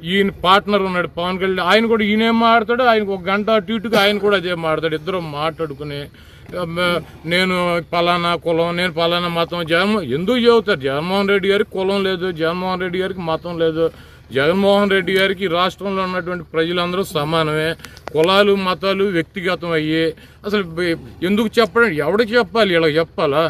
ఈయన పార్ట్నర్ ఉన్నాడు పవన్ కళ్యాణ్ ఆయన కూడా ఈయనేం మాట్లాడతాడు ఆయనకు ఒక గంట అటు ఇటుగా ఆయన కూడా అదే మాట్లాడు ఇద్దరు మాట్లాడుకుని అమ్మ, నేను పలానా కులం నేను పలానా మతం జగన్మోహన్ ఎందుకు చెబుతారు జగన్మోహన్ రెడ్డి గారికి కులం లేదు జగన్మోహన్ రెడ్డి గారికి మతం లేదు జగన్మోహన్ రెడ్డి గారికి ఈ రాష్ట్రంలో ఉన్నటువంటి ప్రజలందరూ సమానమే కులాలు మతాలు వ్యక్తిగతం అయ్యి అసలు బె- ఎందుకు చెప్పడం ఎవడికి చెప్పాలి ఇలా చెప్పాలా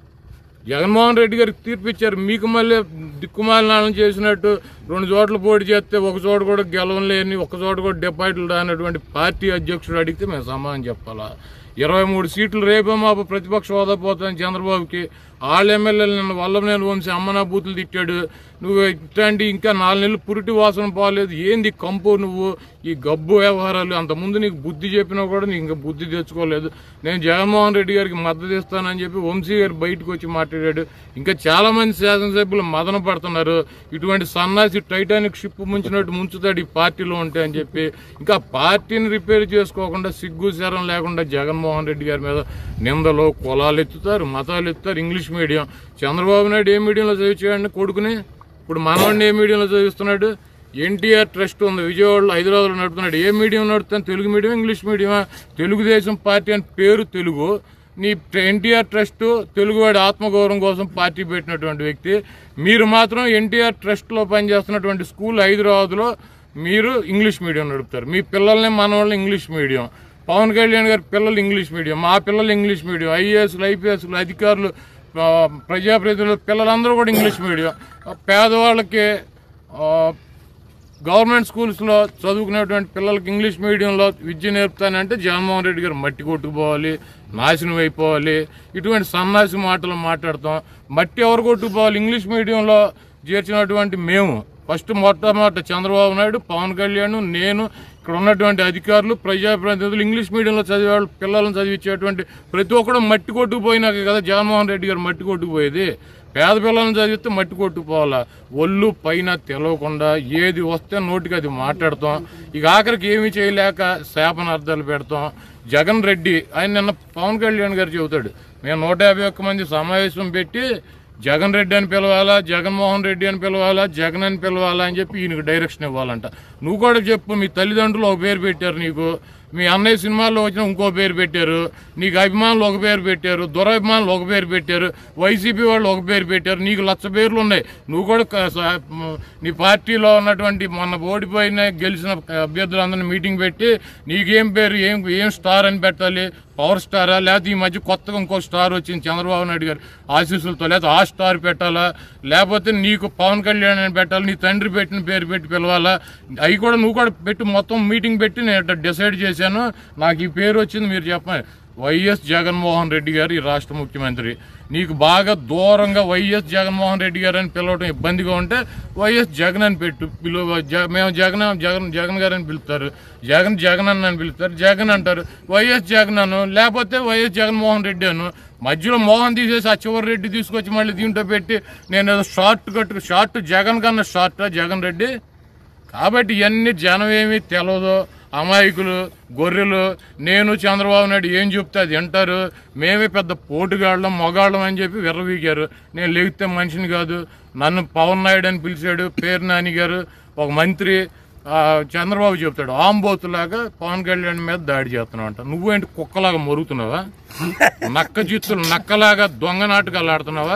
జగన్మోహన్ రెడ్డి గారికి తీర్పు ఇచ్చారు మీకు మళ్ళీ దిక్కుమాలినాలను చేసినట్టు రెండు చోట్ల పోటీ చేస్తే ఒక చోట కూడా గెలవలేని ఒక చోట కూడా డిపాజిట్లు రానటువంటి పార్టీ అధ్యక్షుడు అడిగితే మేము సమాధానం చెప్పాలా ఇరవై మూడు సీట్లు రేపే మాపు ప్రతిపక్ష హోదా పోతాను చంద్రబాబుకి వాళ్ళ ఎమ్మెల్యేలు నిన్న వల్లభనేని వంశీ అమ్మనా బూతులు తిట్టాడు నువ్వు ఇట్లాంటి ఇంకా నాలుగు నెలలు పురిటి వాసన పోలేదు ఏంది కంపు నువ్వు ఈ గబ్బు వ్యవహారాలు అంతకుముందు నీకు బుద్ధి చెప్పినా కూడా నీకు ఇంకా బుద్ధి తెచ్చుకోలేదు నేను జగన్మోహన్ రెడ్డి గారికి మద్దతు ఇస్తానని చెప్పి వంశీ గారు బయటకు వచ్చి మాట్లాడాడు ఇంకా చాలా మంది శాసనసభ్యులు మదన పడుతున్నారు ఇటువంటి సన్నాసి టైటానిక్ షిప్ ముంచినట్టు ముంచుతాడు ఈ పార్టీలో ఉంటే అని చెప్పి ఇంకా పార్టీని రిపేర్ చేసుకోకుండా సిగ్గు శరం లేకుండా జగన్మోహన్ రెడ్డి గారి మీద నిందలు కులాలు ఎత్తుతారు మతాలు ఎత్తుతారు ఇంగ్లీష్ మీడియం చంద్రబాబు నాయుడు ఏ మీడియంలో చదివించాడండి కొడుకుని ఇప్పుడు మనవాడిని ఏ మీడియంలో చదివిస్తున్నాడు ఎన్టీఆర్ ట్రస్ట్ ఉంది విజయవాడలో హైదరాబాద్లో నడుపుతున్నాడు ఏ మీడియం నడుపుతాను తెలుగు మీడియం ఇంగ్లీష్ మీడియమా తెలుగుదేశం పార్టీ అని పేరు తెలుగు నీ ఎన్టీఆర్ ట్రస్ట్ తెలుగువాడి ఆత్మగౌరవం కోసం పార్టీ పెట్టినటువంటి వ్యక్తి మీరు మాత్రం ఎన్టీఆర్ ట్రస్ట్లో పనిచేస్తున్నటువంటి స్కూల్ హైదరాబాద్లో మీరు ఇంగ్లీష్ మీడియం నడుపుతారు మీ పిల్లల్ని మనవాళ్ళని ఇంగ్లీష్ మీడియం పవన్ కళ్యాణ్ గారి పిల్లలు ఇంగ్లీష్ మీడియం మా పిల్లలు ఇంగ్లీష్ మీడియం ఐఏఎస్లు ఐపీఎస్లు అధికారులు ఆ, ప్రజాప్రతినిధులు పిల్లలందరూ కూడా ఇంగ్లీష్ మీడియం ఆ, పేదవాళ్ళకి ఆ, గవర్నమెంట్ స్కూల్స్లో చదువుకునేటువంటి పిల్లలకి ఇంగ్లీష్ మీడియంలో విద్య నేర్పుతానంటే జగన్మోహన్ రెడ్డి గారు మట్టి కొట్టుకుపోవాలి నాశనం అయిపోవాలి ఇటువంటి సన్నాసి మాటలు మాట్లాడతాం మట్టి ఎవరు కొట్టుకుపోవాలి ఇంగ్లీష్ మీడియంలో చేర్చినటువంటి మేము ఫస్ట్ మొట్టమొదట చంద్రబాబు నాయుడు పవన్ కళ్యాణ్ నేను ఇక్కడ ఉన్నటువంటి అధికారులు ప్రజాప్రతినిధులు ఇంగ్లీష్ మీడియంలో చదివే వాళ్ళు పిల్లలను చదివించేటువంటి ప్రతి ఒక్కడు మట్టి కొట్టుకుపోయినాక కదా జగన్మోహన్ రెడ్డి గారు మట్టి కొట్టుకుపోయేది పేద పిల్లలను చదివితే మట్టి కొట్టుకుపోవాలా ఒళ్ళు పైన తెలవకుండా ఏది వస్తే నోటికి అది మాట్లాడతాం ఇక ఆఖరికి ఏమీ చేయలేక శాపనార్థాలు పెడతాం జగన్ రెడ్డి ఆయన నిన్న పవన్ కళ్యాణ్ గారు చెబుతాడు మేము నూట యాభై ఒక్క మంది సమావేశం పెట్టి జగన్ రెడ్డి అని పిలవాలా జగన్మోహన్ రెడ్డి అని పిలవాలా జగన్ అని పిలవాలా అని చెప్పి ఈయనకు డైరెక్షన్ ఇవ్వాలంట నువ్వు కూడా చెప్పు మీ తల్లిదండ్రులు ఒక పేరు పెట్టారు నీకు మీ అన్నయ్య సినిమాల్లో వచ్చిన ఇంకో పేరు పెట్టారు నీకు అభిమానులు ఒక పేరు పెట్టారు దురభిమానులు ఒక పేరు పెట్టారు వైసీపీ వాళ్ళు ఒక పేరు పెట్టారు నీకు లక్ష పేర్లు ఉన్నాయి నువ్వు కూడా క- స- మ్, నీ పార్టీలో ఉన్నటువంటి మొన్న ఓడిపోయిన గెలిచిన అభ్యర్థులందరినీ మీటింగ్ పెట్టి నీకేం పేరు ఏం ఏం స్టార్ అని పెట్టాలి పవర్ స్టారా లేకపోతే ఈ మధ్య కొత్తగా ఇంకో స్టార్ వచ్చింది చంద్రబాబు నాయుడు గారు ఆశీస్సులతో లేకపోతే ఆ స్టార్ పెట్టాలా లేకపోతే నీకు పవన్ కళ్యాణ్ అని పెట్టాలి నీ తండ్రి పెట్టిన పేరు పెట్టి పిలవాలా అవి కూడా నువ్వు కూడా పెట్టి మొత్తం మీటింగ్ పెట్టి నేను ఇట్లా డిసైడ్ చేశాను నాకు ఈ పేరు వచ్చింది మీరు చెప్పండి వైఎస్ జగన్మోహన్ రెడ్డి గారు ఈ రాష్ట్ర ముఖ్యమంత్రి నీకు బాగా దూరంగా వైఎస్ జగన్మోహన్ రెడ్డి గారు అని పిలవడం ఇబ్బందిగా ఉంటే వైఎస్ జగన్ అని పెట్టు పిలువ జ- మేము జగన్ జగన్ జగన్ గారు అని పిలుస్తారు జగన్ జగన్ అన్న అని పిలుస్తారు జగన్ అంటారు వైఎస్ జగన్ అను లేకపోతే వైఎస్ జగన్మోహన్ రెడ్డి అను మధ్యలో మోహన్ తీసేసి ఆ చివరి రెడ్డి తీసుకొచ్చి మళ్ళీ దీంట్లో పెట్టి నేను ఏదో షార్ట్ కట్ షార్ట్ జగన్ కన్నా షార్ట్ జగన్ రెడ్డి కాబట్టి ఇవన్నీ జనం ఏమీ తెలియదు అమాయకులు గొర్రెలు నేను చంద్రబాబు నాయుడు ఏం చెప్తే అది వింటారు మేమే పెద్ద పోటుగాళ్ళం మొగాళ్ళం అని చెప్పి విర్రవీగారు నేను లేగితే మనిషిని కాదు నన్ను పవన్ నాయుడు అని పిలిచాడు పేరు నాని గారు ఒక మంత్రి ఆ, చంద్రబాబు చెప్తాడు ఆంబోతులాగా పవన్ కళ్యాణ్ మీద దాడి చేస్తున్నావు అంట నువ్వేంటి కుక్కలాగా మొరుగుతున్నావా నక్క చిత్తులు నక్కలాగా దొంగ నాటకాలు ఆడుతున్నావా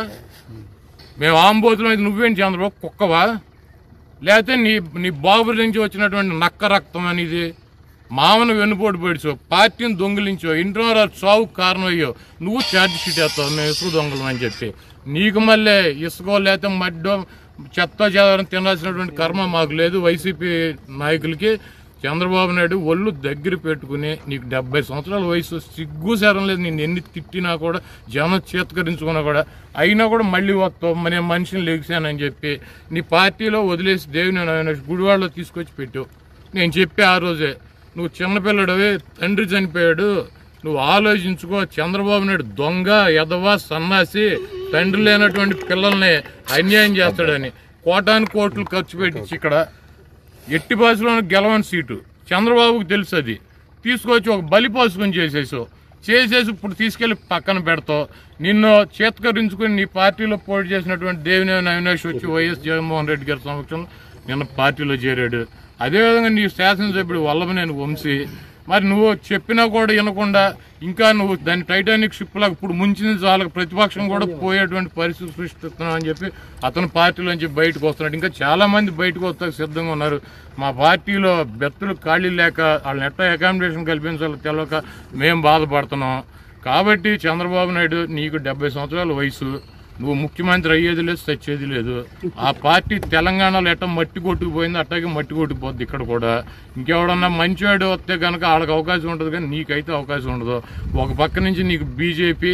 మేము ఆంబోతులం అయితే నువ్వేంటి చంద్రబాబు కుక్కవా లేకపోతే నీ నీ బాబు నుంచి వచ్చినటువంటి నక్క రక్తం అనేది మామను వెన్నుపోటు పడిచో పార్టీని దొంగిలించో ఇంట్లో చావు కారణం అయ్యో నువ్వు ఛార్జ్ షీట్ వేస్తావు మేము ఇసుక దొంగలం అని చెప్పి నీకు మళ్ళీ ఇసుకో లేకపోతే మడ్డో చెత్త చెదరం తినాల్సినటువంటి కర్మ మాకు లేదు వైసీపీ నాయకులకి చంద్రబాబు నాయుడు ఒళ్ళు దగ్గర పెట్టుకుని నీకు డెబ్బై సంవత్సరాల వయసు సిగ్గు శరం లేదు నేను ఎన్ని తిట్టినా కూడా జనం చేతకరించుకున్నా కూడా అయినా కూడా మళ్ళీ వస్తావు మన మనిషిని లెగిసానని చెప్పి నీ పార్టీలో వదిలేసి దేవుని ఆయన గుడివాడలో తీసుకొచ్చి పెట్టావు నేను చెప్పే ఆ రోజే నువ్వు చిన్నపిల్లడవే తండ్రి చనిపోయాడు నువ్వు ఆలోచించుకో చంద్రబాబు నాయుడు దొంగ ఎదవ సన్నాసి తండ్రి లేనటువంటి పిల్లల్ని అన్యాయం చేస్తాడని కోటాను కోట్లు ఖర్చు పెట్టించి ఇక్కడ ఎట్టి బస్సులో గెలవని సీటు చంద్రబాబుకి తెలుసు అది తీసుకొచ్చి ఒక బలి పోసుకొని చేసేసావు చేసేసి ఇప్పుడు తీసుకెళ్లి పక్కన పెడతావు నిన్ను చేతకరించుకొని నీ పార్టీలో పోటీ చేసినటువంటి దేవినేని అవినాష్ వచ్చి వైఎస్ జగన్మోహన్ రెడ్డి గారి సమక్షంలో నిన్న పార్టీలో చేరాడు అదేవిధంగా నీ శాసనసభ్యుడు వల్లభనేని వంశీ మరి నువ్వు చెప్పినా కూడా వినకుండా ఇంకా నువ్వు దాని టైటానిక్ షిప్ లాగా ఇప్పుడు ముంచిన చాలకు ప్రతిపక్షం కూడా పోయేటువంటి పరిస్థితి సృష్టిస్తున్నావు అని చెప్పి అతను పార్టీలోంచి బయటకు వస్తున్నాడు ఇంకా చాలా మంది బయటకు వస్తాకు సిద్ధంగా ఉన్నారు మా పార్టీలో బెత్తలు ఖాళీ లేక వాళ్ళని ఎట్లా అకామిడేషన్ కల్పించాలో తెలియక మేము బాధపడుతున్నాం కాబట్టి చంద్రబాబు నాయుడు నీకు డెబ్బై సంవత్సరాల వయసు నువ్వు ముఖ్యమంత్రి అయ్యేది లేదు సచ్చేది లేదు ఆ పార్టీ తెలంగాణలో ఎట్ట మట్టి కొట్టుకుపోయింది అట్టాగే మట్టి కొట్టుకుపోద్ది ఇక్కడ కూడా ఇంకెవడన్నా మంచివాడు వస్తే కనుక వాళ్ళకి అవకాశం ఉంటుంది కానీ నీకైతే అవకాశం ఉండదు ఒక పక్క నుంచి నీకు బీజేపీ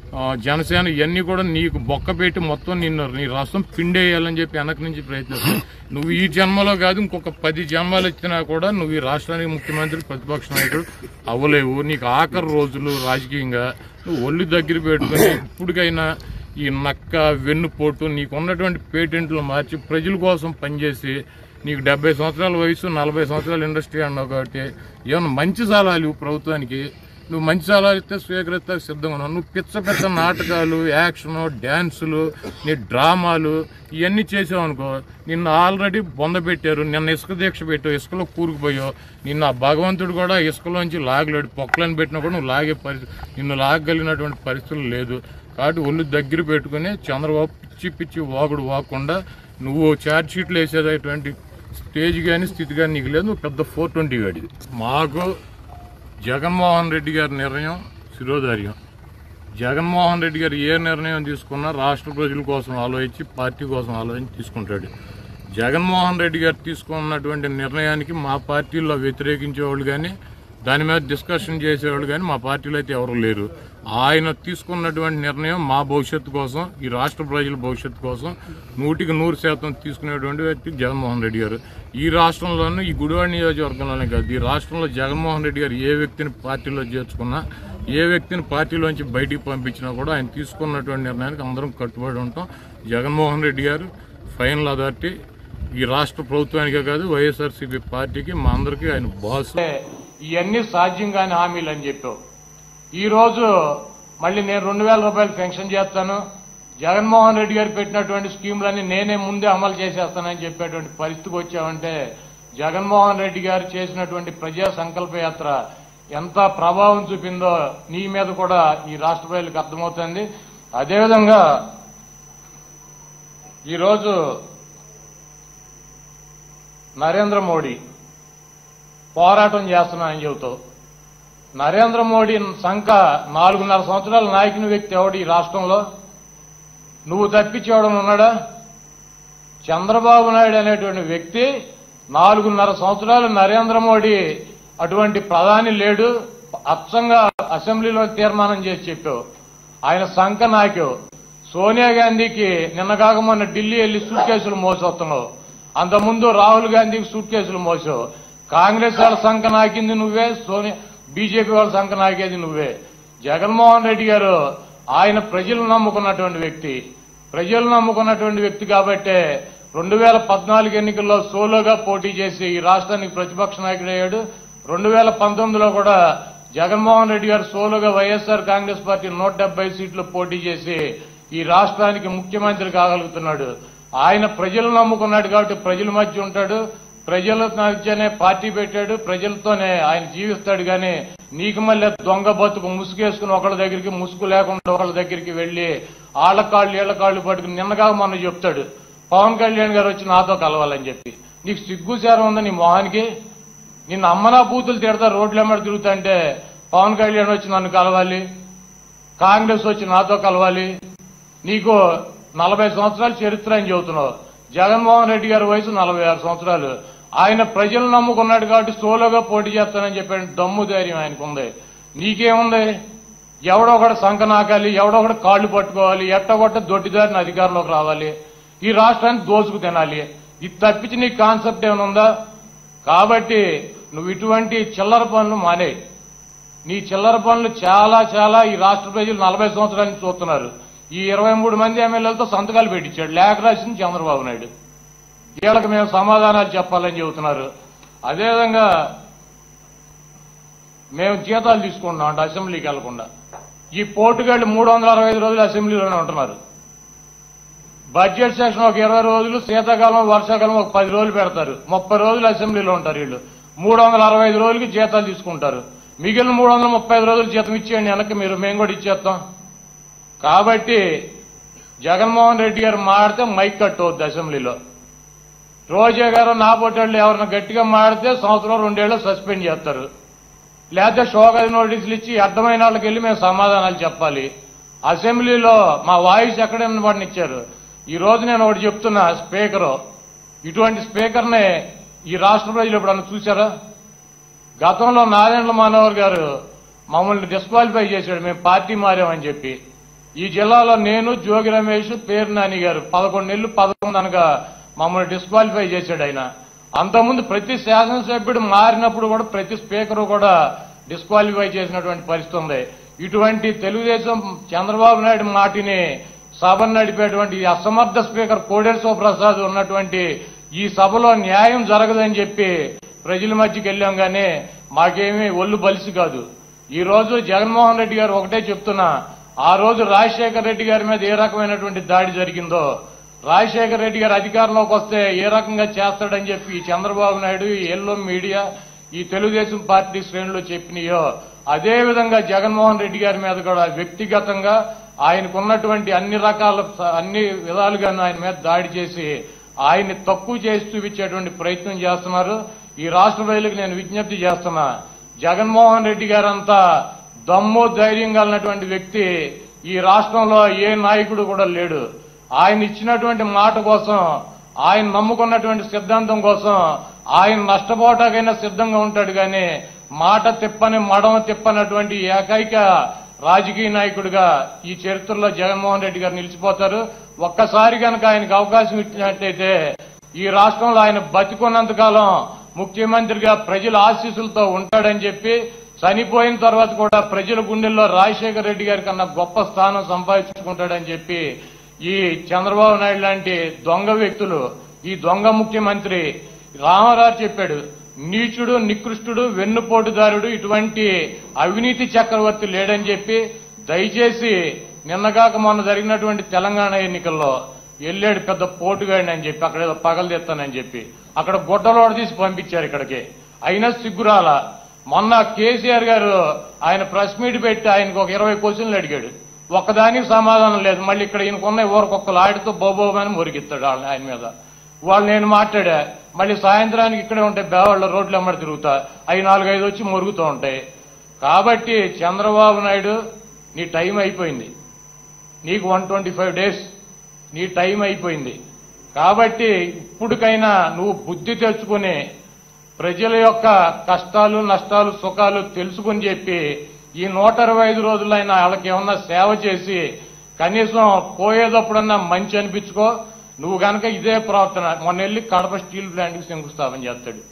జనసేన ఇవన్నీ కూడా నీకు బొక్క పెట్టి మొత్తం నిన్ను నీ రాష్ట్రం పిండేయాలని చెప్పి వెనక నుంచి ప్రయత్నిస్తావు నువ్వు ఈ జన్మలో కాదు ఇంకొక పది జన్మలు ఇచ్చినా కూడా నువ్వు ఈ రాష్ట్రానికి ముఖ్యమంత్రి ప్రతిపక్ష నాయకుడు అవ్వలేవు నీకు ఆఖరి రోజులు రాజకీయంగా నువ్వు ఒళ్ళు దగ్గర పెట్టుకుని ఇప్పటికైనా ఈ నక్క వెన్నుపోటు నీకు ఉన్నటువంటి పేటెంట్లు మార్చి ప్రజల కోసం పనిచేసి నీకు డెబ్బై సంవత్సరాల వయసు నలభై సంవత్సరాల ఇండస్ట్రీ అన్నావు కాబట్టి ఏమన్నా మంచి సలహాలు ఇవ్వు ప్రభుత్వానికి నువ్వు మంచి సలహాలు ఇస్తే స్వీకరిస్తే సిద్ధంగా ఉన్నావు నువ్వు పిచ్చ పిచ్చ నాటకాలు యాక్షన్ డ్యాన్సులు నీ డ్రామాలు ఇవన్నీ చేసావు అనుకో నిన్ను ఆల్రెడీ బొంద పెట్టారు నిన్న ఇసుక దీక్ష పెట్టావు ఇసుకలో కూరుకుపోయావు నిన్న ఆ భగవంతుడు కూడా ఇసుకలోంచి లాగలేడు పొక్కలను పెట్టినా కూడా నువ్వు లాగే పరిస్థితి నిన్ను లాగగలిగినటువంటి పరిస్థితులు లేదు కాబట్టి ఒళ్ళు దగ్గర పెట్టుకుని చంద్రబాబు పిచ్చి పిచ్చి వాగుడు వాకుండా నువ్వు ఛార్జ్ షీట్లు వేసేటటువంటి స్టేజ్ కానీ స్థితి కానీ నీకు లేదు నువ్వు పెద్ద ఫోర్ ట్వంటీ గాడిది మాకు జగన్మోహన్ రెడ్డి గారి నిర్ణయం శిరోధార్యం జగన్మోహన్ రెడ్డి గారు ఏ నిర్ణయం తీసుకున్నా రాష్ట్ర ప్రజల కోసం ఆలోచించి పార్టీ కోసం ఆలోచించి తీసుకుంటాడు జగన్మోహన్ రెడ్డి గారు తీసుకున్నటువంటి నిర్ణయానికి మా పార్టీలో వ్యతిరేకించేవాళ్ళు కానీ దాని మీద డిస్కషన్ చేసేవాళ్ళు కానీ మా పార్టీలో అయితే ఎవరు లేరు ఆయన తీసుకున్నటువంటి నిర్ణయం మా భవిష్యత్తు కోసం ఈ రాష్ట్ర ప్రజల భవిష్యత్తు కోసం నూటికి నూరు శాతం తీసుకునేటువంటి వ్యక్తి జగన్మోహన్ రెడ్డి గారు ఈ రాష్ట్రంలోనూ ఈ గుడివాడ నియోజకవర్గంలోనే కాదు ఈ రాష్ట్రంలో జగన్మోహన్ రెడ్డి గారు ఏ వ్యక్తిని పార్టీలో చేర్చుకున్నా ఏ వ్యక్తిని పార్టీలోంచి బయటికి పంపించినా కూడా ఆయన తీసుకున్నటువంటి నిర్ణయానికి అందరం కట్టుబడి ఉంటాం జగన్మోహన్ రెడ్డి గారు ఫైనల్ అథారిటీ ఈ రాష్ట్ర ప్రభుత్వానికే కాదు వైఎస్ఆర్సీపీ పార్టీకి మా అందరికీ ఆయన బాస్ ఇవన్నీ సాధ్యం కాని హామీలు అని చెప్పావు ఈ రోజు మళ్ళీ నేను రెండు వేల రూపాయలు పెన్షన్ చేస్తాను జగన్మోహన్ రెడ్డి గారు పెట్టినటువంటి స్కీములన్నీ నేనే ముందే అమలు చేసేస్తానని చెప్పేటువంటి పరిస్థితికి వచ్చామంటే జగన్మోహన్ రెడ్డి గారు చేసినటువంటి ప్రజా సంకల్ప యాత్ర ఎంత ప్రభావం చూపిందో నీ మీద కూడా ఈ రాష్ట్ర ప్రజలకు అర్థమవుతుంది అదేవిధంగా ఈరోజు నరేంద్ర మోడీ పోరాటం చేస్తున్నానని చెబుతావు నరేంద్ర మోడీ సంఖ నాలుగున్నర సంవత్సరాల నాయకుని వ్యక్తి ఎవడు ఈ రాష్ట్రంలో నువ్వు తప్పించేవాడు ఉన్నాడా చంద్రబాబు నాయుడు అనేటువంటి వ్యక్తి నాలుగున్నర సంవత్సరాలు నరేంద్ర మోడీ అటువంటి ప్రధాని లేడు అచ్చంగా అసెంబ్లీలో తీర్మానం చేసి చెప్పావు ఆయన సంఖ నాకావు సోనియా గాంధీకి నిన్న కాక మొన్న ఢిల్లీ వెళ్లి సూట్ కేసులు మోసొస్తున్నావు అంతకుముందు రాహుల్ గాంధీకి సూట్ కేసులు మోసావు కాంగ్రెస్ వాళ్ళ సంఖ నాకింది నువ్వే సోనియా బీజేపీ వాళ్ళ సంఖ నాకేది నువ్వే జగన్మోహన్ రెడ్డి గారు ఆయన ప్రజలు నమ్ముకున్నటువంటి వ్యక్తి ప్రజలు నమ్ముకున్నటువంటి వ్యక్తి కాబట్టే రెండు వేల పద్నాలుగు ఎన్నికల్లో సోలోగా పోటీ చేసి ఈ రాష్ట్రానికి ప్రతిపక్ష నాయకుడు అయ్యాడు రెండు వేల పంతొమ్మిదిలో కూడా జగన్మోహన్ రెడ్డి గారు సోలోగా వైఎస్ఆర్ కాంగ్రెస్ పార్టీ నూట డెబ్బై సీట్లు పోటీ చేసి ఈ రాష్ట్రానికి ముఖ్యమంత్రి కాగలుగుతున్నాడు ఆయన ప్రజలు నమ్ముకున్నాడు కాబట్టి ప్రజల మధ్య ఉంటాడు ప్రజల మధ్యనే పార్టీ పెట్టాడు ప్రజలతోనే ఆయన జీవిస్తాడు కానీ నీకు మళ్ళీ దొంగ బతుకు ముసుగేసుకుని ఒకళ్ళ దగ్గరికి ముసుగు లేకుండా ఒకళ్ళ దగ్గరికి వెళ్లి ఆళ్ల కాళ్ళు ఈళ్ల కాళ్ళు పట్టుకుని నిన్నగా మొన్న చెప్తాడు పవన్ కళ్యాణ్ గారు వచ్చి నాతో కలవాలని చెప్పి నీకు సిగ్గుచారం ఉందా నీ మొహానికి నిన్ను అమ్మనా బూతులు తిడతా రోడ్లు ఎమ్మడి తిరుగుతుంటే పవన్ కళ్యాణ్ వచ్చి నన్ను కలవాలి కాంగ్రెస్ వచ్చి నాతో కలవాలి నీకు నలభై సంవత్సరాల చరిత్ర అని చెబుతున్నావు జగన్మోహన్ రెడ్డి గారి వయసు నలభై ఆరు సంవత్సరాలు ఆయన ప్రజలు నమ్ముకున్నాడు కాబట్టి సోలోగా పోటీ చేస్తానని చెప్పాడు దమ్ము ధైర్యం ఆయనకు ఉంది నీకేముంది ఎవడో ఒకటి సంఖ నాకాలి ఎవడో ఒకటి కాళ్ళు పట్టుకోవాలి ఎట్టగొట్ట దొడ్డిదారిని అధికారంలోకి రావాలి ఈ రాష్ట్రాన్ని దోచుకు తినాలి ఇది తప్పించి నీ కాన్సెప్ట్ ఏమైనా ఉందా కాబట్టి నువ్వు ఇటువంటి చిల్లర పనులు మానే నీ చిల్లర పనులు చాలా చాలా ఈ రాష్ట్ర ప్రజలు నలభై సంవత్సరాల నుంచి చూస్తున్నారు ఈ ఇరవై మూడు మంది ఎమ్మెల్యేలతో సంతకాలు పెట్టించాడు లేఖ రాసింది చంద్రబాబు నాయుడు వీళ్ళకి మేము సమాధానాలు చెప్పాలని చెబుతున్నారు అదేవిధంగా మేము జీతాలు తీసుకుంటున్నాం అంటే అసెంబ్లీకి వెళ్లకుండా ఈ పోటుగాళ్ళు మూడు వందల అరవై ఐదు రోజులు అసెంబ్లీలోనే ఉంటున్నారు బడ్జెట్ సెషన్ ఒక ఇరవై రోజులు శీతాకాలం వర్షాకాలం ఒక పది రోజులు పెడతారు ముప్పై రోజులు అసెంబ్లీలో ఉంటారు వీళ్ళు మూడు వందల అరవై ఐదు రోజులకి జీతాలు తీసుకుంటారు మిగిలిన మూడు వందల ముప్పై ఐదు రోజులు జీతం ఇచ్చేయండి వెనక్కి మీరు మేము కూడా ఇచ్చేస్తాం కాబట్టి జగన్మోహన్ రెడ్డి గారు మాడితే మైక్ కట్ అవుద్ది అసెంబ్లీలో రోజా గారు నా పొట్టేళ్ళు ఎవరైనా గట్టిగా మాడితే సంవత్సరం రెండేళ్ళు సస్పెండ్ చేస్తారు లేకపోతే షోగది నోటీసులు ఇచ్చి అర్థమైన వాళ్ళకి వెళ్ళి మేము సమాధానాలు చెప్పాలి అసెంబ్లీలో మా వాయిస్ ఎక్కడ వాడిని ఇచ్చారు ఈ రోజు నేను ఒకటి చెప్తున్నా స్పీకరు ఇటువంటి స్పీకర్నే ఈ రాష్ట్ర ప్రజలు ఎప్పుడన్నా చూసారా గతంలో నారాయణ మనోహర్ గారు మమ్మల్ని డిస్క్వాలిఫై చేశాడు మేము పార్టీ మారామని చెప్పి ఈ జిల్లాలో నేను జోగి రమేష్ పేరు నాని గారు పదకొండు నెలలు పదకొండు అనగా మమ్మల్ని డిస్క్వాలిఫై చేశాడు ఆయన అంతకుముందు ప్రతి శాసనసభ్యుడు మారినప్పుడు కూడా ప్రతి స్పీకర్ కూడా డిస్క్వాలిఫై చేసినటువంటి పరిస్థితి ఉంది ఇటువంటి తెలుగుదేశం చంద్రబాబు నాయుడు మాటిని సభను నడిపేటువంటి ఈ అసమర్థ స్పీకర్ కోడేశ్వర ప్రసాద్ ఉన్నటువంటి ఈ సభలో న్యాయం జరగదని చెప్పి ప్రజల మధ్యకి వెళ్ళాం గానీ మాకేమీ ఒళ్ళు బలిసి కాదు ఈ రోజు జగన్మోహన్ రెడ్డి గారు ఒకటే చెప్తున్నా ఆ రోజు రాజశేఖర రెడ్డి గారి మీద ఏ రకమైనటువంటి దాడి జరిగిందో రాజశేఖర రెడ్డి గారు అధికారంలోకి వస్తే ఏ రకంగా చేస్తాడని చెప్పి ఈ చంద్రబాబు నాయుడు ఈ ఎల్లో మీడియా ఈ తెలుగుదేశం పార్టీ శ్రేణులు చెప్పినాయో అదే విధంగా జగన్మోహన్ రెడ్డి గారి మీద కూడా వ్యక్తిగతంగా ఆయనకున్నటువంటి అన్ని రకాల అన్ని విధాలుగా ఆయన మీద దాడి చేసి ఆయన్ని తక్కువ చేసి చూపించేటువంటి ప్రయత్నం చేస్తున్నారు ఈ రాష్ట్ర ప్రజలకు నేను విజ్ఞప్తి చేస్తున్నా జగన్మోహన్ రెడ్డి గారంతా దమ్ము ధైర్యం కలిగినటువంటి వ్యక్తి ఈ రాష్ట్రంలో ఏ నాయకుడు కూడా లేడు ఆయన ఇచ్చినటువంటి మాట కోసం ఆయన నమ్ముకున్నటువంటి సిద్ధాంతం కోసం ఆయన నష్టపోవటాకైనా సిద్ధంగా ఉంటాడు కానీ మాట తిప్పని మడమ తిప్పనటువంటి ఏకైక రాజకీయ నాయకుడిగా ఈ చరిత్రలో జగన్మోహన్ రెడ్డి గారు నిలిచిపోతారు ఒక్కసారి కనుక ఆయనకు అవకాశం ఇచ్చినట్టయితే ఈ రాష్ట్రంలో ఆయన బతికున్నంత కాలం ముఖ్యమంత్రిగా ప్రజల ఆశీస్సులతో ఉంటాడని చెప్పి చనిపోయిన తర్వాత కూడా ప్రజల గుండెల్లో రాజశేఖర రెడ్డి గారి కన్నా గొప్ప స్థానం సంపాదించుకుంటాడని చెప్పి ఈ చంద్రబాబు నాయుడు లాంటి దొంగ వ్యక్తులు ఈ దొంగ ముఖ్యమంత్రి రామారావు చెప్పాడు నీచుడు నికృష్టుడు వెన్నుపోటుదారుడు ఇటువంటి అవినీతి చక్రవర్తి లేడని చెప్పి దయచేసి నిన్నగాక మొన్న జరిగినటువంటి తెలంగాణ ఎన్నికల్లో వెళ్ళాడు పెద్ద పోటుగాడిని అని చెప్పి అక్కడ ఏదో పగలదెత్తానని చెప్పి అక్కడ గుడ్డలోడ తీసి పంపించారు ఇక్కడికి అయినా సిగ్గురాల మొన్న కేసీఆర్ గారు ఆయన ప్రెస్ మీట్ పెట్టి ఆయనకు ఒక ఇరవై క్వశ్చన్లు అడిగాడు ఒక్కదానికి సమాధానం లేదు మళ్ళీ ఇక్కడ ఈయనకున్న ఊరకొక్కలు ఆడితో బోబోమని మురిగిస్తాడు వాళ్ళని ఆయన మీద వాళ్ళు నేను మాట్లాడా మళ్ళీ సాయంత్రానికి ఇక్కడే ఉంటాయి బేవాళ్ళ రోడ్లు ఎమ్మడి తిరుగుతా అవి నాలుగైదు వచ్చి మురుగుతూ ఉంటాయి కాబట్టి చంద్రబాబు నాయుడు నీ టైం అయిపోయింది నీకు వన్ ట్వంటీ ఫైవ్ డేస్ నీ టైం అయిపోయింది కాబట్టి ఇప్పటికైనా నువ్వు బుద్ధి తెచ్చుకుని ప్రజల యొక్క కష్టాలు నష్టాలు సుఖాలు తెలుసుకుని చెప్పి ఈ నూట ఇరవై ఐదు రోజులైనా వాళ్ళకి ఏమన్నా సేవ చేసి కనీసం పోయేటప్పుడన్నా మంచి అనిపించుకో నువ్వు గనక ఇదే ప్రవర్తన మొన్న వెళ్ళి కడప స్టీల్ ప్లాంట్కి శంకుస్థాపన చేస్తాడు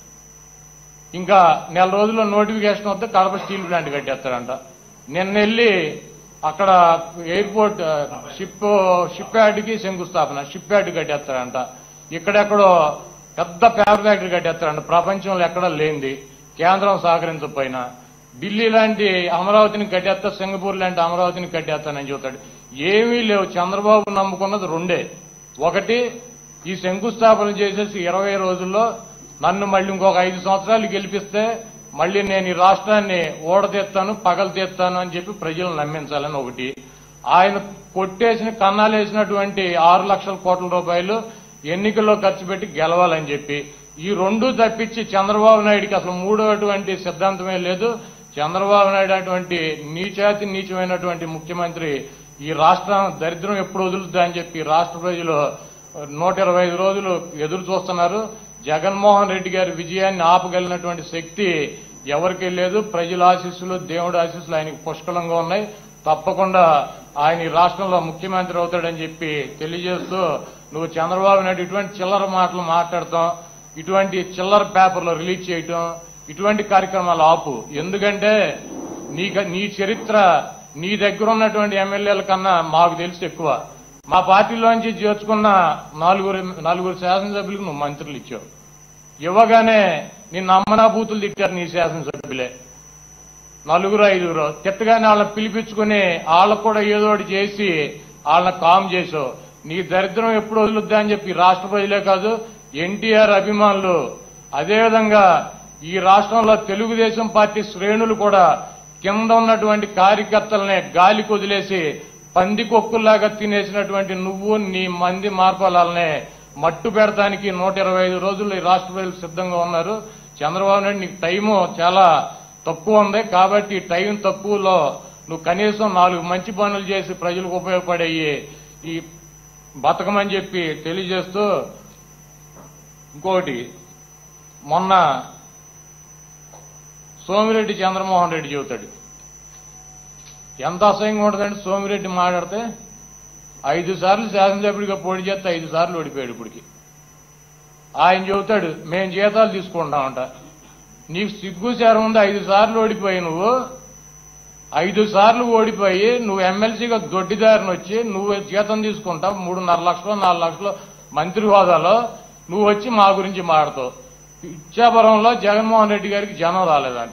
ఇంకా నెల రోజుల్లో నోటిఫికేషన్ వస్తే కడప స్టీల్ ప్లాంట్ కట్టేస్తాడంట నిన్న వెళ్ళి అక్కడ ఎయిర్పోర్ట్ ఆ, షిప్ షిప్ యార్డ్కి శంకుస్థాపన షిప్ యార్డ్ కట్టేస్తాడంట ఇక్కడెక్కడో పెద్ద పేపర్ ఫ్యాక్టరీ కట్టేస్తాడంట ప్రపంచంలో ఎక్కడా లేనిది కేంద్రం సహకరించకపోయినా ఢిల్లీ లాంటి అమరావతిని కట్టేస్తా సింగపూర్ లాంటి అమరావతిని కట్టేస్తానని చెబుతాడు ఏమీ లేవు చంద్రబాబు నమ్ముకున్నది రెండే ఒకటి ఈ శంకుస్థాపన చేసేసి ఇరవై రోజుల్లో నన్ను మళ్ళీ ఇంకొక ఐదు సంవత్సరాలు గెలిపిస్తే మళ్ళీ నేను ఈ రాష్ట్రాన్ని ఓడతీస్తాను పగలు తీస్తాను అని చెప్పి ప్రజలను నమ్మించాలని ఒకటి ఆయన కొట్టేసిన కన్నాలేసినటువంటి ఆరు లక్షల కోట్ల రూపాయలు ఎన్నికల్లో ఖర్చు పెట్టి గెలవాలని చెప్పి ఈ రెండు తప్పించి చంద్రబాబు నాయుడికి అసలు మూడోటువంటి సిద్ధాంతమే లేదు చంద్రబాబు నాయుడు అటువంటి నీచాతి నీచమైనటువంటి ముఖ్యమంత్రి ఈ రాష్ట్రం దరిద్రం ఎప్పుడు వదులుద్దా అని చెప్పి రాష్ట్ర ప్రజలు నూట ఇరవై ఐదు రోజులు ఎదురు చూస్తున్నారు జగన్మోహన్ రెడ్డి గారి విజయాన్ని ఆపగలిగినటువంటి శక్తి ఎవరికీ లేదు ప్రజల ఆశీస్సులు దేవుడి ఆశీస్సులు ఆయనకి పుష్కలంగా ఉన్నాయి తప్పకుండా ఆయన ఈ రాష్ట్రంలో ముఖ్యమంత్రి అవుతాడని చెప్పి తెలియజేస్తూ నువ్వు చంద్రబాబు నాయుడు ఇటువంటి చిల్లర మాటలు మాట్లాడతాం ఇటువంటి చిల్లర పేపర్లు రిలీజ్ చేయటం ఇటువంటి కార్యక్రమాలు ఆపు ఎందుకంటే నీక నీ చరిత్ర నీ దగ్గర ఉన్నటువంటి ఎమ్మెల్యేల కన్నా మాకు తెలిసి ఎక్కువ మా పార్టీలోంచి చేర్చుకున్న నలుగురు నలుగురు శాసనసభ్యులకు నువ్వు మంత్రులు ఇచ్చావు ఇవ్వగానే నిన్న అమ్మనా బూతులు తిట్టారు నీ శాసనసభ్యులే నలుగురు ఐదుగురు తిట్టగానే వాళ్ళని పిలిపించుకుని వాళ్ళకు కూడా ఏదో ఒకటి చేసి వాళ్ళని కామ్ చేసావు నీ దరిద్రం ఎప్పుడు వదులుద్దా అని చెప్పి రాష్ట్ర ప్రజలే కాదు ఎన్టీఆర్ అభిమానులు అదేవిధంగా ఈ రాష్ట్రంలో తెలుగుదేశం పార్టీ శ్రేణులు కూడా కింద ఉన్నటువంటి కార్యకర్తలనే గాలి కొదిలేసి పందికొక్కుల్లాగా తినేసినటువంటి నువ్వు నీ మంది మార్పాలనే మట్టు పెడతానికి నూట ఇరవై ఐదు రోజులు ఈ రాష్ట్ర ప్రజలు సిద్ధంగా ఉన్నారు చంద్రబాబు నాయుడు నీకు టైము చాలా తక్కువ ఉంది కాబట్టి ఈ టైం తక్కువలో నువ్వు కనీసం నాలుగు మంచి పనులు చేసి ప్రజలకు ఉపయోగపడేవి ఈ బతకమని చెప్పి తెలియజేస్తూ ఇంకోటి మొన్న సోమిరెడ్డి చంద్రమోహన్ రెడ్డి చెబుతాడు ఎంత అసహ్యంగా ఉంటుందంటే సోమిరెడ్డి మాట్లాడితే ఐదు సార్లు శాసనసభ్యుడిగా పోటీ చేస్తే ఐదు సార్లు ఓడిపోయాడు ఇప్పటికి ఆయన చెబుతాడు మేము జీతాలు తీసుకుంటామంట నీకు సిగ్గు శారం ఉంది ఐదు సార్లు ఓడిపోయి నువ్వు ఐదు సార్లు ఓడిపోయి నువ్వు ఎమ్మెల్సీగా దొడ్డిదారిని వచ్చి నువ్వు జీతం తీసుకుంటావు మూడున్నర లక్షలు నాలుగు లక్షలు మంత్రి హోదాలో నువ్వు వచ్చి మా గురించి మాడతావు ఇచ్చాపురంలో జగన్మోహన్ రెడ్డి గారికి జనం రాలేదంట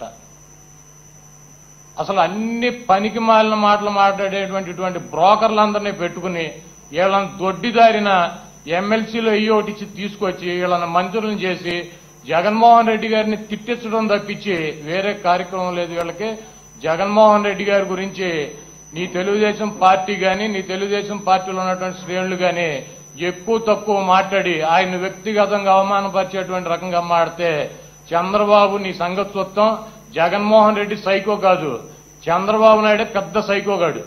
అసలు అన్ని పనికి మాలిన మాటలు మాట్లాడేటువంటి ఇటువంటి బ్రోకర్లందరినీ పెట్టుకుని వీళ్ళని దొడ్డిదారిన ఎమ్మెల్సీలో ఈ ఒకటి ఇచ్చి తీసుకొచ్చి వీళ్ళని మంత్రులను చేసి జగన్మోహన్ రెడ్డి గారిని తిట్టించడం తప్పించి వేరే కార్యక్రమం లేదు వీళ్ళకి జగన్మోహన్ రెడ్డి గారి గురించి నీ తెలుగుదేశం పార్టీ గాని నీ తెలుగుదేశం పార్టీలో ఉన్నటువంటి శ్రేణులు గాని ఎక్కువ తక్కువ మాట్లాడి ఆయన వ్యక్తిగతంగా అవమానపరిచేటువంటి రకంగా మాడితే చంద్రబాబు నీ సంగతి చూస్తాం జగన్మోహన్ రెడ్డి సైకో కాదు చంద్రబాబు నాయుడే పెద్ద సైకోగాడు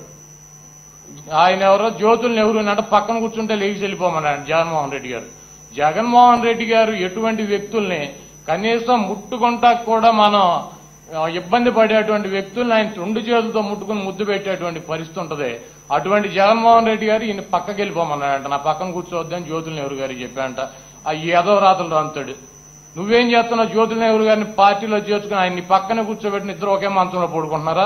ఆయన ఎవరో జ్యోతులు నెహ్రూ అంటే పక్కన కూర్చుంటే లేచి వెళ్ళిపోమన్నాడు జగన్మోహన్ రెడ్డి గారు జగన్మోహన్ రెడ్డి గారు ఎటువంటి వ్యక్తుల్ని కనీసం ముట్టుకుంటా కూడా మనం ఆ, ఇబ్బంది పడేటువంటి వ్యక్తుల్ని ఆయన రెండు చేతులతో ముట్టుకుని ముద్దు పెట్టేటువంటి పరిస్థితి ఉంటది అటువంటి జగన్మోహన్ రెడ్డి గారు ఈయన పక్కకి వెళ్ళిపోమన్నాడంట నా పక్కన కూర్చోవద్దని జ్యోతుల నెహ్రూ గారికి చెప్పాడంట ఆ ఏదో రాతలు రాంతాడు నువ్వేం చేస్తున్నావు జ్యోతుల నెహ్రూ గారిని పార్టీలో చేర్చుకుని ఆయన్ని పక్కన కూర్చోబెట్టిన ఇద్దరు ఒకే మంచంలో పడుకుంటున్నారా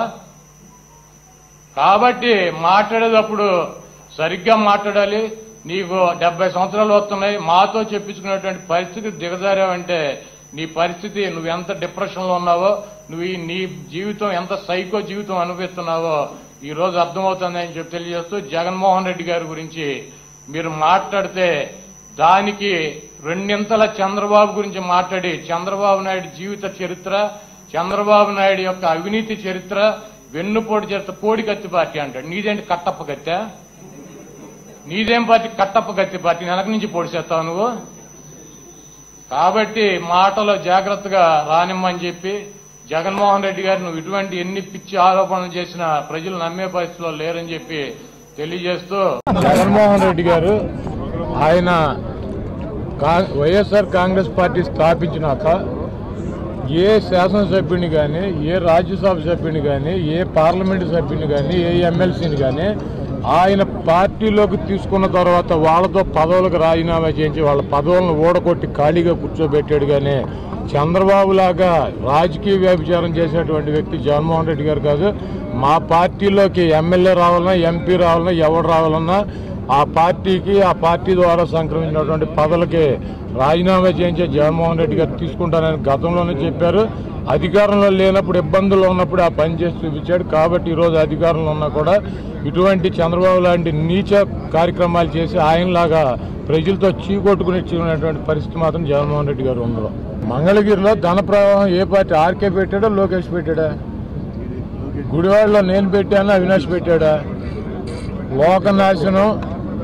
కాబట్టి మాట్లాడేటప్పుడు సరిగ్గా మాట్లాడాలి నీకు డెబ్బై సంవత్సరాలు వస్తున్నాయి మాతో చెప్పించుకునేటువంటి పరిస్థితి దిగజారావంటే నీ పరిస్థితి నువ్వు ఎంత డిప్రెషన్ లో ఉన్నావో నువ్వు ఈ నీ జీవితం ఎంత సైకో జీవితం అనుభవిస్తున్నావో ఈ రోజు అర్థమవుతుంది అని చెప్పి తెలియజేస్తూ జగన్మోహన్ రెడ్డి గారి గురించి మీరు మాట్లాడితే దానికి రెండింతల చంద్రబాబు గురించి మాట్లాడి చంద్రబాబు నాయుడు జీవిత చరిత్ర చంద్రబాబు నాయుడు యొక్క అవినీతి చరిత్ర వెన్నుపోటు చరిత్ర కోడి కత్తి పార్టీ అంటాడు నీదేంటి కట్టప్ప కత్తా నీదేం పార్టీ కట్టప్ప కత్తి పార్టీ వెనక నుంచి పొడి చేస్తావు నువ్వు కాబట్టి మాటలో జాగ్రత్తగా రానిమ్మని చెప్పి జగన్మోహన్ రెడ్డి గారు నువ్వు ఇటువంటి ఎన్ని పిచ్చి ఆరోపణలు చేసినా ప్రజలు నమ్మే పరిస్థితిలో లేరని చెప్పి తెలియజేస్తూ జగన్మోహన్ రెడ్డి గారు ఆయన కా- వైఎస్ఆర్ కాంగ్రెస్ పార్టీ స్థాపించినాక ఏ శాసనసభ్యుని కానీ ఏ రాజ్యసభ సభ్యుని కానీ ఏ పార్లమెంటు సభ్యుని కానీ ఏ ఎమ్మెల్సీని కానీ ఆయన పార్టీలోకి తీసుకున్న తర్వాత వాళ్ళతో పదవులకు రాజీనామా చేయించి వాళ్ళ పదవులను ఓడగొట్టి ఖాళీగా కూర్చోబెట్టాడు కానీ చంద్రబాబు లాగా రాజకీయ వ్యభిచారం చేసేటువంటి వ్యక్తి జగన్మోహన్ రెడ్డి గారు కాదు మా పార్టీలోకి ఎమ్మెల్యే రావాలన్నా ఎంపీ రావాలన్నా ఎవరు రావాలన్నా ఆ పార్టీకి ఆ పార్టీ ద్వారా సంక్రమించినటువంటి పదవులకి రాజీనామా చేయించే జగన్మోహన్ రెడ్డి గారు తీసుకుంటానని గతంలోనే చెప్పారు అధికారంలో లేనప్పుడు ఇబ్బందుల్లో ఉన్నప్పుడు ఆ పని చేసి చూపించాడు కాబట్టి ఈరోజు అధికారంలో ఉన్నా కూడా ఇటువంటి చంద్రబాబు లాంటి నీచ కార్యక్రమాలు చేసి ఆయనలాగా ప్రజలతో చీకొట్టుకుని పరిస్థితి మాత్రం జగన్మోహన్ రెడ్డి గారు ఉండదు మంగళగిరిలో ధన ప్రవాహం ఏ పార్టీ ఆర్కే పెట్టాడా లోకేష్ పెట్టాడా గుడివాడలో నేను పెట్టాను అవినాష్ పెట్టాడా లోకనాశనం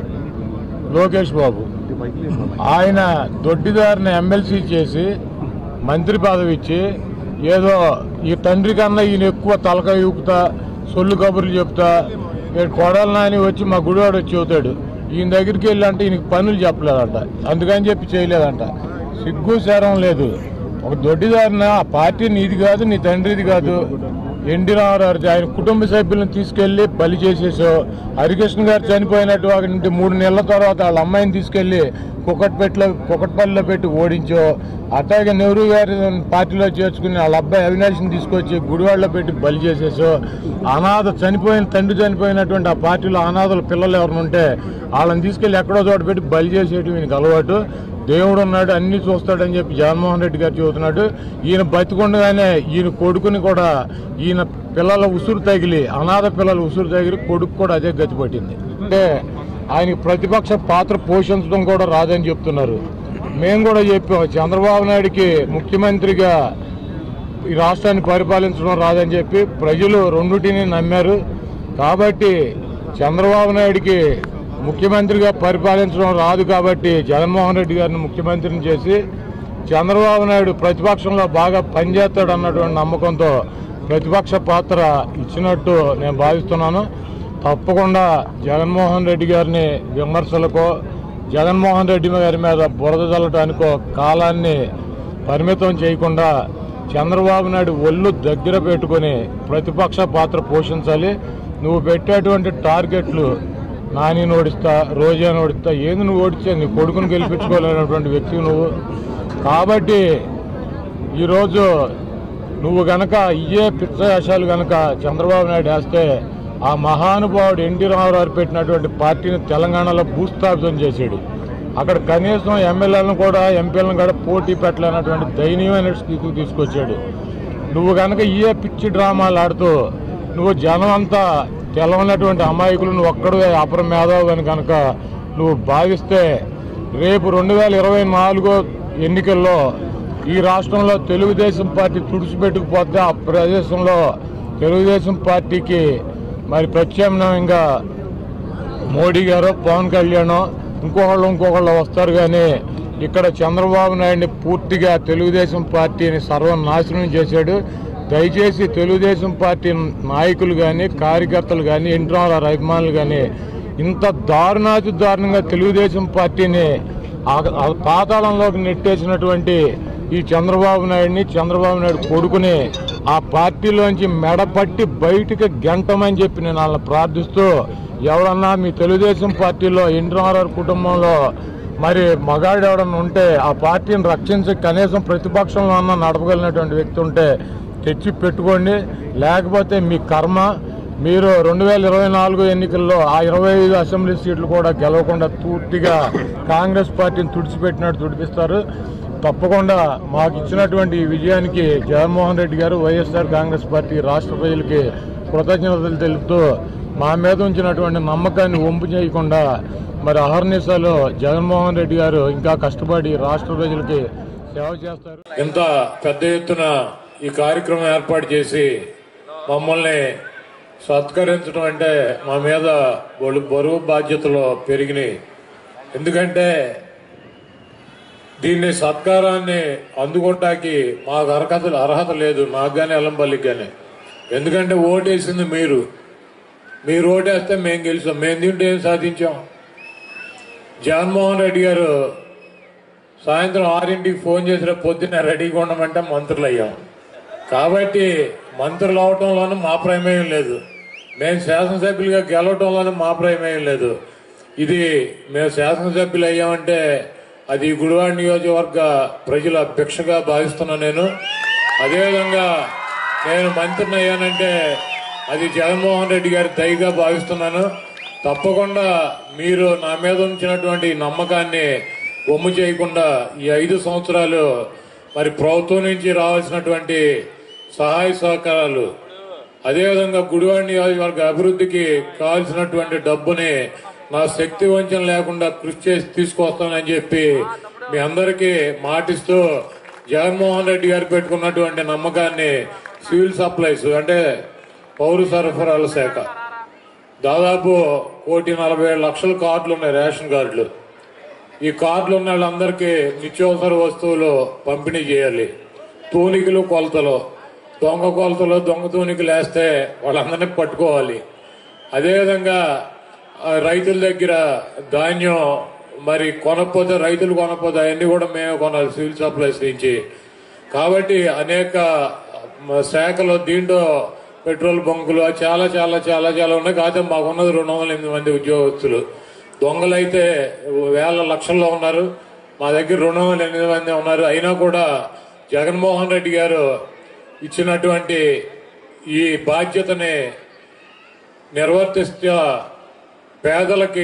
లోకేష్ బాబు ఆయన దొడ్డిదారిని ఎమ్మెల్సీ చేసి మంత్రి పదవి ఇచ్చి ఏదో ఈ తండ్రి కన్నా ఈయన ఎక్కువ తలక ఊపుతా సొల్లు కబుర్లు చెప్తా ఈయన కొడాలి నాని వచ్చి మా గుడివాడు వచ్చి చెబుతాడు ఈయన దగ్గరికి వెళ్ళి అంటే ఈయనకి పనులు చెప్పలేదంట అందుకని చెప్పి చేయలేదంట సిగ్గు శరం లేదు ఒక దొడ్డిదారిన ఆ పార్టీ నీది కాదు నీ తండ్రిది కాదు ఎన్టీ రామారావు ఆయన కుటుంబ సభ్యులను తీసుకెళ్లి బలి చేసేసో హరికృష్ణ గారు చనిపోయినట్టు అక్కడి మూడు నెలల తర్వాత వాళ్ళ అమ్మాయిని తీసుకెళ్లి కుకట్పేటలో కుకట్పల్లిలో పెట్టి ఓడించో అట్లాగే నెహ్రూ గారి పార్టీలో చేర్చుకుని వాళ్ళ అబ్బాయి అవినాష్ని తీసుకొచ్చి గుడివాడలో పెట్టి బలి చేసేసో అనాథ చనిపోయిన తండ్రి చనిపోయినటువంటి ఆ పార్టీలో అనాథల పిల్లలు ఎవరిని ఉంటే వాళ్ళని తీసుకెళ్లి ఎక్కడో చోట పెట్టి బలి చేసేయడం ఈయనకి అలవాటు దేవుడు ఉన్నాడు అన్ని చూస్తాడని చెప్పి జగన్మోహన్ రెడ్డి గారు చెబుతున్నాడు ఈయన బతికుండగానే ఈయన కొడుకుని కూడా ఈయన పిల్లల ఉసురు తగిలి అనాథ పిల్లల ఉసురు తగిలి కొడుకు కూడా అదే గతి పట్టింది అంటే ఆయనకి ప్రతిపక్ష పాత్ర పోషించడం కూడా రాదని చెప్తున్నారు మేము కూడా చెప్పాం చంద్రబాబు నాయుడికి ముఖ్యమంత్రిగా ఈ రాష్ట్రాన్ని పరిపాలించడం రాదని చెప్పి ప్రజలు రెండుటిని నమ్మారు కాబట్టి చంద్రబాబు నాయుడికి ముఖ్యమంత్రిగా పరిపాలించడం రాదు కాబట్టి జగన్మోహన్ రెడ్డి గారిని ముఖ్యమంత్రిని చేసి చంద్రబాబు నాయుడు ప్రతిపక్షంలో బాగా పనిచేస్తాడు అన్నటువంటి నమ్మకంతో ప్రతిపక్ష పాత్ర ఇచ్చినట్టు నేను భావిస్తున్నాను తప్పకుండా జగన్మోహన్ రెడ్డి గారిని విమర్శలకో జగన్మోహన్ రెడ్డి గారి మీద బురద చల్లటానికో కాలాన్ని పరిమితం చేయకుండా చంద్రబాబు నాయుడు ఒళ్ళు దగ్గర పెట్టుకొని ప్రతిపక్ష పాత్ర పోషించాలి నువ్వు పెట్టేటువంటి టార్గెట్లు నాని ఓడిస్తా రోజా ఓడిస్తా ఏంది నువ్వు ఓడిస్తే నీ కొడుకును గెలిపించుకోలేనటువంటి వ్యక్తి నువ్వు కాబట్టి ఈరోజు నువ్వు గనక ఇయే పిచ్చయాశాలు గనక చంద్రబాబు నాయుడు వేస్తే ఆ మహానుభావుడు ఎన్టీ రామారావు పెట్టినటువంటి పార్టీని తెలంగాణలో భూస్థాపితం చేశాడు అక్కడ కనీసం ఎమ్మెల్యేలను కూడా ఎంపీలను కూడా పోటీ పెట్టలేనటువంటి దయనీయమైన స్థితికి తీసుకొచ్చాడు నువ్వు కనుక ఇయే పిచ్చి డ్రామాలు ఆడుతూ నువ్వు జనం అంతా తెలవనటువంటి అమాయకులు నువ్వు ఒక్కడే అపర మేధావు అని కనుక నువ్వు భావిస్తే రేపు రెండు వేల ఇరవై నాలుగో ఎన్నికల్లో ఈ రాష్ట్రంలో తెలుగుదేశం పార్టీ తుడిచిపెట్టుకుపోతే ఆ ప్రదేశంలో తెలుగుదేశం పార్టీకి మరి ప్రత్యామ్నాయంగా మోడీ గారు పవన్ కళ్యాణ్ ఇంకొకళ్ళు ఇంకొకళ్ళు వస్తారు కానీ ఇక్కడ చంద్రబాబు నాయుడిని పూర్తిగా తెలుగుదేశం పార్టీని సర్వనాశనం చేశాడు దయచేసి తెలుగుదేశం పార్టీ నాయకులు కానీ కార్యకర్తలు కానీ ఇంటర్ అభిమానులు కానీ ఇంత దారుణాతి దారుణంగా తెలుగుదేశం పార్టీని ఆ- ఆ పాతాళంలోకి నెట్టేసినటువంటి ఈ చంద్రబాబు నాయుడిని చంద్రబాబు నాయుడు కొడుకుని ఆ పార్టీలోంచి మెడపట్టి బయటికి గెంటమని చెప్పి నేను వాళ్ళని ప్రార్థిస్తూ ఎవరన్నా మీ తెలుగుదేశం పార్టీలో ఎన్టీఆర్ఆర్ కుటుంబంలో మరి మగాడు ఎవడన్నా ఉంటే ఆ పార్టీని రక్షించి కనీసం ప్రతిపక్షంలో అన్న నడపగలిగినటువంటి వ్యక్తి ఉంటే తెచ్చి పెట్టుకోండి లేకపోతే మీ కర్మ మీరు రెండు వేల ఇరవై నాలుగు ఎన్నికల్లో ఆ ఇరవై ఐదు అసెంబ్లీ సీట్లు కూడా గెలవకుండా పూర్తిగా కాంగ్రెస్ పార్టీని తుడిచిపెట్టినట్టు తుడిపిస్తారు తప్పకుండా మాకు ఇచ్చినటువంటి ఈ విజయానికి జగన్మోహన్ రెడ్డి గారు వైఎస్ఆర్ కాంగ్రెస్ పార్టీ రాష్ట్ర ప్రజలకి కృతజ్ఞతలు తెలుపుతూ మా మీద ఉంచినటువంటి నమ్మకాన్ని వంపు చేయకుండా మరి అహర్నిశలో జగన్మోహన్ రెడ్డి గారు ఇంకా కష్టపడి రాష్ట్ర ప్రజలకి సేవ చేస్తారు ఇంత పెద్ద ఎత్తున ఈ కార్యక్రమం ఏర్పాటు చేసి మమ్మల్ని సత్కరించడం అంటే మా మీద బలు- బరువు బాధ్యతలు పెరిగినాయి ఎందుకంటే దీన్ని సత్కారాన్ని అందుకోవటానికి మాకు అర్హత అర్హత లేదు నాకు కానీ ఎల్లంపల్లికి కానీ ఎందుకంటే ఓటేసింది మీరు మీరు ఓటేస్తే మేము గెలిచాం మేము తింటే ఏం సాధించాం జగన్మోహన్ రెడ్డి గారు సాయంత్రం ఆరింటికి ఫోన్ చేసిన పొద్దున్న రెడీగా ఉండమంటే మంత్రులు అయ్యాం కాబట్టి మంత్రులు అవటంలోనూ మా ప్రమేయం లేదు మేము శాసనసభ్యులుగా గెలవటంలోనూ మా ప్రమేయం లేదు ఇది మేము శాసనసభ్యులు అయ్యామంటే అది గుడివాడ నియోజకవర్గ ప్రజల భిక్షగా భావిస్తున్నాను నేను అదేవిధంగా నేను మంత్రిని అయ్యానంటే అది జగన్మోహన్ రెడ్డి గారి దయగా భావిస్తున్నాను తప్పకుండా మీరు నా మీద ఉంచినటువంటి నమ్మకాన్ని ఒమ్ము చేయకుండా ఈ ఐదు సంవత్సరాలు మరి ప్రభుత్వం నుంచి రావాల్సినటువంటి సహాయ సహకారాలు అదేవిధంగా గుడివాడ నియోజకవర్గ అభివృద్ధికి కావాల్సినటువంటి డబ్బుని నా శక్తి వంచన లేకుండా కృషి చేసి తీసుకొస్తానని చెప్పి మీ అందరికీ మాటిస్తూ జగన్మోహన్ రెడ్డి గారు పెట్టుకున్నటువంటి నమ్మకాన్ని సివిల్ సప్లైస్ అంటే పౌర సరఫరాల శాఖ దాదాపు కోటి నలభై ఏడు లక్షల కార్డులు ఉన్నాయి రేషన్ కార్డులు ఈ కార్డులు ఉన్న వాళ్ళందరికీ నిత్యావసర వస్తువులు పంపిణీ చేయాలి తూనికలు కొలతలు దొంగ కొలతలు దొంగ తూనికలు వేస్తే వాళ్ళందరినీ పట్టుకోవాలి అదేవిధంగా ఆ, రైతుల దగ్గర ధాన్యం మరి కొనకపోతే రైతులు కొనకపోతే అవన్నీ కూడా మేమే కొనాలి సివిల్ సప్లైస్ నుంచి కాబట్టి అనేక మ, శాఖలు దీంట్లో పెట్రోల్ బంకులు చాలా చాలా చాలా చాలా ఉన్నాయి కాకపోతే మాకున్నది రెండు వందల ఎనిమిది మంది ఉద్యోగస్తులు దొంగలైతే వేల లక్షల్లో ఉన్నారు మా దగ్గర రెండు వందల ఎనిమిది మంది ఉన్నారు అయినా కూడా జగన్మోహన్ రెడ్డి గారు ఇచ్చినటువంటి ఈ బాధ్యతని నిర్వర్తిస్తూ పేదలకి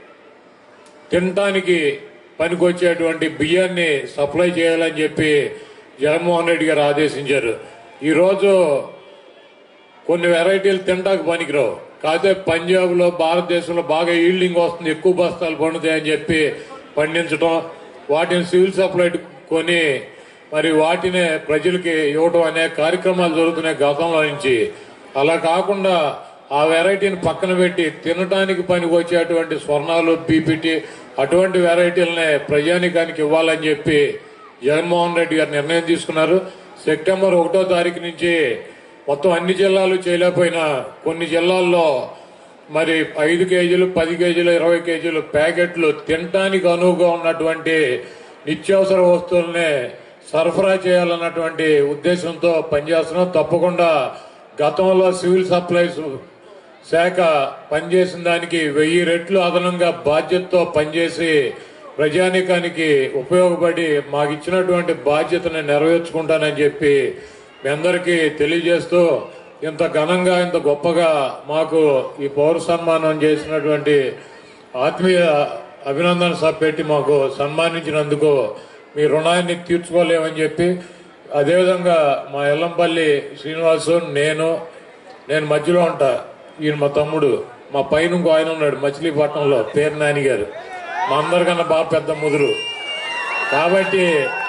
తినటానికి పనికొచ్చేటువంటి బియ్యాన్ని సప్లై చేయాలని చెప్పి జగన్మోహన్ రెడ్డి గారు ఆదేశించారు ఈరోజు కొన్ని వెరైటీలు తినడానికి పనికిరావు కాకపోతే పంజాబ్ లో భారతదేశంలో బాగా ఈల్డింగ్ వస్తుంది ఎక్కువ బస్తాలు పండుతాయని చెప్పి పండించడం వాటిని సివిల్ సప్లై కొని మరి వాటినే ప్రజలకి ఇవ్వడం అనే కార్యక్రమాలు జరుగుతున్నాయి గతంలో నుంచి అలా కాకుండా ఆ వెరైటీని పక్కన పెట్టి తినడానికి పనికి వచ్చేటువంటి స్వర్ణాలు బీపీటీ అటువంటి వెరైటీలనే ప్రజానికానికి ఇవ్వాలని చెప్పి జగన్మోహన్ రెడ్డి గారు నిర్ణయం తీసుకున్నారు సెప్టెంబర్ ఒకటో తారీఖు నుంచి మొత్తం అన్ని జిల్లాలు చేయలేకపోయినా కొన్ని జిల్లాల్లో మరి ఐదు కేజీలు పది కేజీలు ఇరవై కేజీలు ప్యాకెట్లు తినటానికి అనువుగా ఉన్నటువంటి నిత్యావసర వస్తువులనే సరఫరా చేయాలన్నటువంటి ఉద్దేశంతో పనిచేస్తున్నాం తప్పకుండా గతంలో సివిల్ సప్లైస్ శాఖ పనిచేసిన దానికి వెయ్యి రెట్లు అదనంగా బాధ్యతతో పనిచేసి ప్రజానికానికి ఉపయోగపడి మాకు ఇచ్చినటువంటి బాధ్యతను నెరవేర్చుకుంటానని చెప్పి మీ అందరికీ తెలియజేస్తూ ఇంత ఘనంగా ఇంత గొప్పగా మాకు ఈ పౌర సన్మానం చేసినటువంటి ఆత్మీయ అభినందన సభ పెట్టి మాకు సన్మానించినందుకు మీ రుణాన్ని తీర్చుకోలేమని చెప్పి అదేవిధంగా మా ఎల్లంపల్లి శ్రీనివాసు నేను నేను మధ్యలో ఉంటా ఈయన మా తమ్ముడు మా పైన ఇంకో ఆయన ఉన్నాడు మచిలీపట్నంలో పేరు నాని గారు మా అందరికన్నా బాగా పెద్ద ముదురు కాబట్టి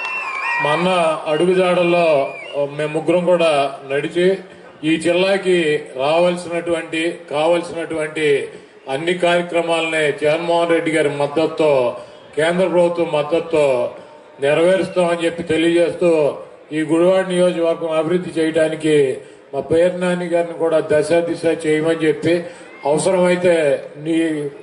మా అన్న అడుగుజాడల్లో మేము ముగ్గురం కూడా నడిచి ఈ జిల్లాకి రావాల్సినటువంటి కావలసినటువంటి అన్ని కార్యక్రమాలని జగన్మోహన్ రెడ్డి గారి మద్దతుతో కేంద్ర ప్రభుత్వం మద్దతుతో నెరవేరుస్తామని చెప్పి తెలియజేస్తూ ఈ గుడివాడ నియోజకవర్గం అభివృద్ధి చేయడానికి మా పేరు నాని గారిని కూడా దశ దిశ చేయమని చెప్పి అవసరమైతే నీ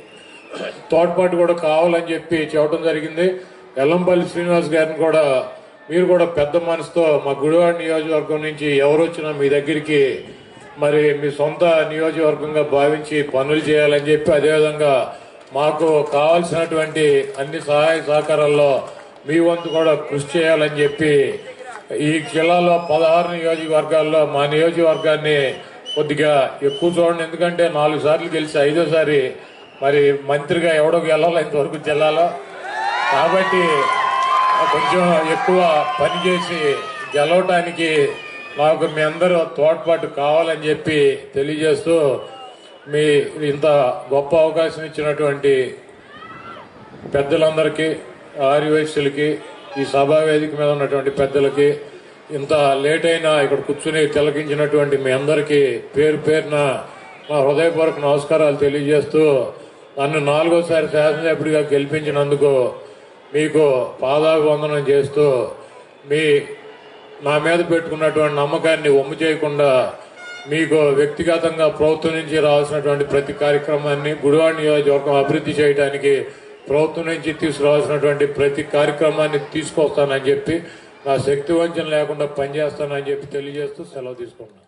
తోడ్పాటు కూడా కావాలని చెప్పి చెప్పడం జరిగింది ఎల్లంపల్లి శ్రీనివాస్ గారిని కూడా మీరు కూడా పెద్ద మనసుతో మా గుడివాడ నియోజకవర్గం నుంచి ఎవరు వచ్చినా మీ దగ్గరికి మరి మీ సొంత నియోజకవర్గంగా భావించి పనులు చేయాలని చెప్పి అదేవిధంగా మాకు కావాల్సినటువంటి అన్ని సహాయ సహకారాల్లో మీ వంతు కూడా కృషి చేయాలని చెప్పి ఈ జిల్లాలో పదహారు నియోజకవర్గాల్లో మా నియోజకవర్గాన్ని కొద్దిగా ఎక్కువ చూడండి ఎందుకంటే నాలుగు సార్లు గెలిచి ఐదోసారి మరి మంత్రిగా ఎవడో గెలాలి ఇంతవరకు జిల్లాలో కాబట్టి కొంచెం ఎక్కువ పని చేసి గెలవటానికి నాకు మీ అందరూ తోడ్పాటు కావాలని చెప్పి తెలియజేస్తూ మీ ఇంత గొప్ప అవకాశం ఇచ్చినటువంటి పెద్దలందరికీ ఆర్యవైశ్యులకి ఈ సభా వేదిక మీద ఉన్నటువంటి పెద్దలకి ఇంత లేట్ అయినా ఇక్కడ కూర్చుని తిలకించినటువంటి మీ అందరికీ పేరు పేరున మా హృదయపూర్వక నమస్కారాలు తెలియజేస్తూ నన్ను నాలుగోసారి శాసనసభ్యుడిగా గెలిపించినందుకు మీకు పాదాభివందనం చేస్తూ మీ నా మీద పెట్టుకున్నటువంటి నమ్మకాన్ని ఒమ్ము చేయకుండా మీకు వ్యక్తిగతంగా ప్రభుత్వం నుంచి రావాల్సినటువంటి ప్రతి కార్యక్రమాన్ని గుడివాడ నియోజకవర్గం అభివృద్ధి చేయడానికి ప్రభుత్వం నుంచి తీసుకురావాల్సినటువంటి ప్రతి కార్యక్రమాన్ని తీసుకొస్తానని చెప్పి నా శక్తి వంచన లేకుండా పనిచేస్తానని చెప్పి తెలియజేస్తూ సెలవు తీసుకుంటున్నాను